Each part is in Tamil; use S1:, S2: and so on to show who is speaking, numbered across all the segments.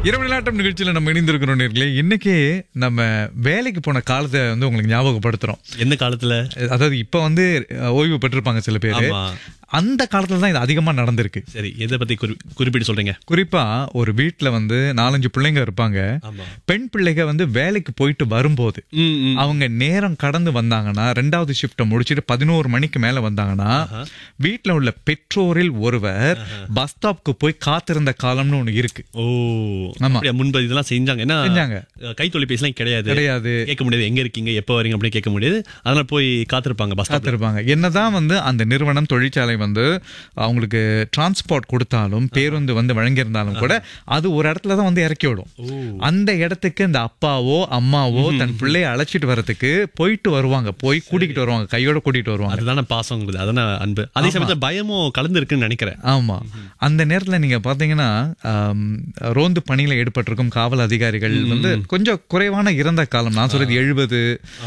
S1: இரவு நிலாட்டம் நிகழ்ச்சியில நம்ம இணைந்திருக்கிறோம் நேர்களே இன்னைக்கு நம்ம வேலைக்கு போன காலத்தை வந்து உங்களுக்கு ஞாபகப்படுத்துறோம்
S2: எந்த காலத்துல
S1: அதாவது இப்ப வந்து அஹ், ஓய்வு பெற்றிருப்பாங்க சில பேர்
S2: ஆமா.
S1: அந்த காலத்துல தான் இது அதிகமா நடந்திருக்கு
S2: சரி எதை பத்தி குறி- குறிப்பிட்டு சொல்றீங்க
S1: குறிப்பா ஒரு வீட்ல வந்து நாலஞ்சு பிள்ளைங்க இருப்பாங்க
S2: ஆமா.
S1: பெண் பிள்ளைங்க வந்து வேலைக்கு போயிட்டு வரும்போது
S2: ம், ம்.
S1: அவங்க நேரம் கடந்து வந்தாங்கன்னா ரெண்டாவது ஷிஃப்ட்டை முடிச்சிட்டு பதினோரு மணிக்கு மேல வந்தாங்கன்னா வீட்ல உள்ள பெற்றோரில் ஒருவர் பஸ் ஸ்டாப்க்கு போய் காத்திருந்த காலம்னு ஒண்ணு இருக்கு
S2: ஓ
S1: ஆமா.
S2: அப்படியா, முன்பு இதெல்லாம் செஞ்சாங்க ஏன்னா
S1: செஞ்சாங்க.
S2: அஹ், கை தொலைபேசிலாம் கிடையாது
S1: கிடையாது
S2: கேட்க முடியாது எங்க இருக்கீங்க எப்ப வரீங்க அப்படின்னு கேட்க முடியாது அதனால போய் காத்திருப்பாங்க பஸ் ஸ்டாப்ல
S1: காத்திருப்பாங்க என்னதான் வந்து அந்த நிறுவனம் தொழிற்சாலை வந்து அவங்களுக்கு டிரான்ஸ்போர்ட் கொடுத்தாலும் பேருந்து வந்து வழங்கியிருந்தாலும் கூட அது ஒரு இடத்துல தான் வந்து இறக்கி விடும் அந்த இடத்துக்கு இந்த அப்பாவோ அம்மாவோ தன் பிள்ளைய அழைச்சிட்டு வரதுக்கு போயிட்டு வருவாங்க போய் கூட்டிகிட்டு வருவாங்க கையோட கூட்டிட்டு வருவாங்க
S2: அதுதானே பாசம் அதான அன்பு அதே சமயத்துல பயமும் கலந்து இருக்குன்னு நினைக்கிறேன்
S1: ஆமா அந்த நேரத்துல நீங்க பாத்தீங்கன்னா ஆம், ரோந்து பணியில ஈடுபட்டிருக்கும் காவல் அதிகாரிகள் வந்து கொஞ்சம் குறைவான இறந்த காலம் நான் சொல்றது எழுபது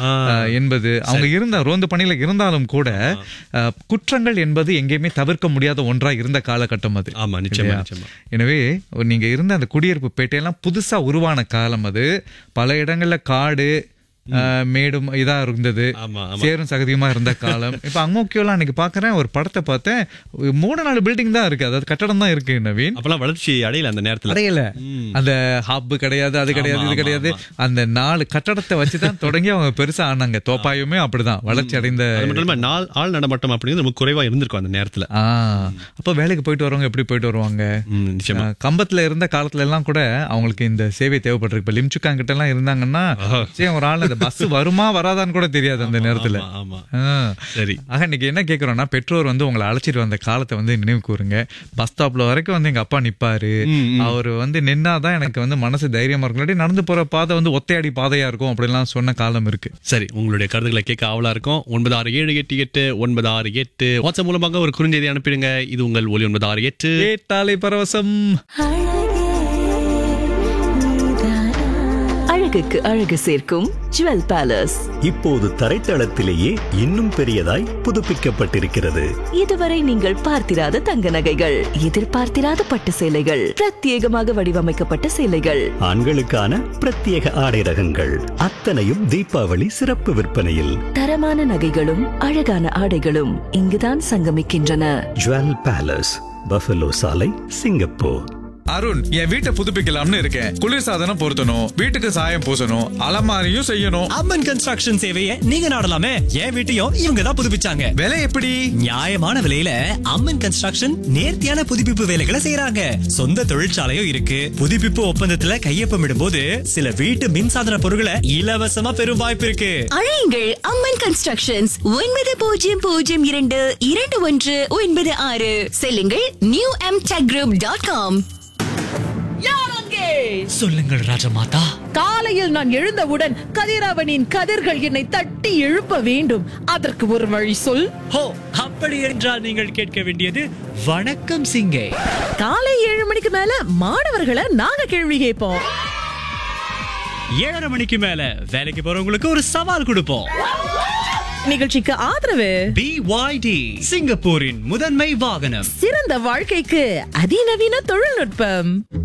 S1: எண்பது அவங்க இருந்த ரோந்து பணியில இருந்தாலும் கூட அஹ், குற்றங்கள் என்பது எங்கேயுமே தவிர்க்க முடியாத ஒன்றா இருந்த காலகட்டம் அது
S2: ஆமா நிச்சயமா
S1: இல்லையா?
S2: நிச்சயமா
S1: எனவே நீங்க இருந்த அந்த குடியிருப்பு பேட்டையெல்லாம் புதுசா உருவான காலம் அது பல இடங்கள்ல காடு அஹ், மேடும் இதா இருந்தது
S2: ஆமா ஆமா
S1: சேரும் சகதியுமா இருந்த காலம் இப்ப அங்கோக்கியோலாம் அன்னைக்கு பாக்குறேன் ஒரு படத்தை பார்த்தேன் மூணு நாலு பில்டிங் தான் இருக்கு அதாவது கட்டடம் தான் இருக்கு நவீன்
S2: அப்பெல்லாம் வளர்ச்சி அடையல அந்த நேரத்துல
S1: அடையல
S2: ம்.
S1: அந்த ஹப் கிடையாது அது கிடையாது இது
S2: ஆமா,
S1: கிடையாது அந்த நாலு கட்டடத்தை வச்சுதான் தொடங்கி அவங்க பெருசா ஆனாங்க தோப்பாயுமே அப்படிதான் வளர்ச்சி அடைந்த
S2: அது மட்டும் இல்லாம நாள் ஆள் நடமாட்டம் அப்படிங்கிறது ரொம்ப குறைவா இருந்திருக்கும் அந்த நேரத்துல
S1: ஆ அப்ப வேலைக்கு போயிட்டு வரவங்க எப்படி போயிட்டு வருவாங்க
S2: ம், நிச்சயமா
S1: அஹ், கம்பத்துல இருந்த காலத்துல எல்லாம் கூட அவங்களுக்கு இந்த சேவை தேவைப்பட்டிருக்கு இப்ப லிம்சுக்கான் கிட்ட எல்லாம் இருந்தாங்கன்னா சரி ஒரு ஆள் அந்த பஸ் வருமா வராதான்னு கூட தெரியாது அந்த நேரத்துல
S2: ஆமா, ஆமா
S1: ஆ.
S2: சரி
S1: ஆக இன்னைக்கு என்ன கேக்குறோம்னா பெற்றோர் வந்து உங்களை அழைச்சிட்டு வந்த காலத்தை வந்து நினைவு கூறுங்க பஸ் ஸ்டாப்ல வரைக்கும் வந்து எங்க அப்பா நிப்பாரு அவர் வந்து நின்னாதான் எனக்கு வந்து மனசு தைரியமா இருக்கும் இல்லாட்டி நடந்து போற பாதை வந்து ஒத்தையடி பாதையா இருக்கும் அப்படிலாம் சொன்ன காலம் இருக்கு
S2: சரி உங்களுடைய கருத்துக்களை கேட்க ஆவலா இருக்கும் ஒன்பது ஆறு ஏழு எட்டு எட்டு ஒன்பது ஆறு எட்டு வாட்ஸ்அப் மூலமாக ஒரு குறுஞ்செய்தி அனுப்பிடுங்க இது உங்கள் ஒலி ஒன்பது ஆறு எட்டு
S1: கேட்டாலே பரவசம்
S3: அழகுக்கு அழகு சேர்க்கும் ஜுவல் பேலஸ்
S4: இப்போது தரைத்தளத்திலேயே இன்னும் பெரியதாய் புதுப்பிக்கப்பட்டிருக்கிறது
S3: இதுவரை நீங்கள் பார்த்திராத தங்க நகைகள் எதிர்பார்த்திராத பட்டு சேலைகள் பிரத்யேகமாக வடிவமைக்கப்பட்ட சேலைகள்
S4: ஆண்களுக்கான பிரத்யேக ஆடை ரகங்கள் அத்தனையும் தீபாவளி சிறப்பு விற்பனையில்
S3: தரமான நகைகளும் அழகான ஆடைகளும் இங்குதான் சங்கமிக்கின்றன
S4: ஜுவல் பேலஸ் பஃபலோ சாலை சிங்கப்பூர்
S1: அருண் என் வீட்டை புதுப்பிக்கலாம்னு இருக்கேன் குளிர்சாதனம் பொருத்தணும் வீட்டுக்கு சாயம் பூசணும் அலமாரியும் செய்யணும்
S5: அம்மன் கன்ஸ்ட்ரக்ஷன் சேவையை நீங்க நாடலாமே என் வீட்டையும் இவங்க தான் புதுப்பிச்சாங்க
S1: விலை எப்படி
S5: நியாயமான விலையில அம்மன் கன்ஸ்ட்ரக்ஷன் நேர்த்தியான புதுப்பிப்பு வேலைகளை செய்யறாங்க சொந்த தொழிற்சாலையும் இருக்கு புதுப்பிப்பு ஒப்பந்தத்துல கையொப்பமிடும்போது சில வீட்டு மின்சாதன பொருட்களை இலவசமா பெறும் வாய்ப்பு இருக்கு
S6: அழையுங்கள் அம்மன் கன்ஸ்ட்ரக்ஷன்ஸ் ஒன்பது பூஜ்ஜியம் பூஜ்ஜியம் இரண்டு இரண்டு ஒன்று ஒன்பது ஆறு செல்லுங்கள் new M tech group dot com
S5: சொல்லுங்கள் ராஜமாதா
S7: காலையில் நான் எழுந்தவுடன் கதிரவனின் கதிர்கள் என்னை தட்டி எழுப்ப வேண்டும் அதற்கு ஒரு வழி சொல்
S5: ஹோ அப்படி என்றால் நீங்கள் கேட்க வேண்டியது வணக்கம் சிங்கே
S7: காலை ஏழு மணிக்கு மேல மாணவர்களை நாங்க கேள்வி கேட்போம்
S5: ஏழரை மணிக்கு மேல வேலைக்கு போறவங்களுக்கு ஒரு சவால் கொடுப்போம்
S7: நிகழ்ச்சிக்கு ஆதரவு
S5: பிஒய்டி சிங்கப்பூரின் முதன்மை வாகனம்
S7: சிறந்த வாழ்க்கைக்கு அதிநவீன தொழில்நுட்பம்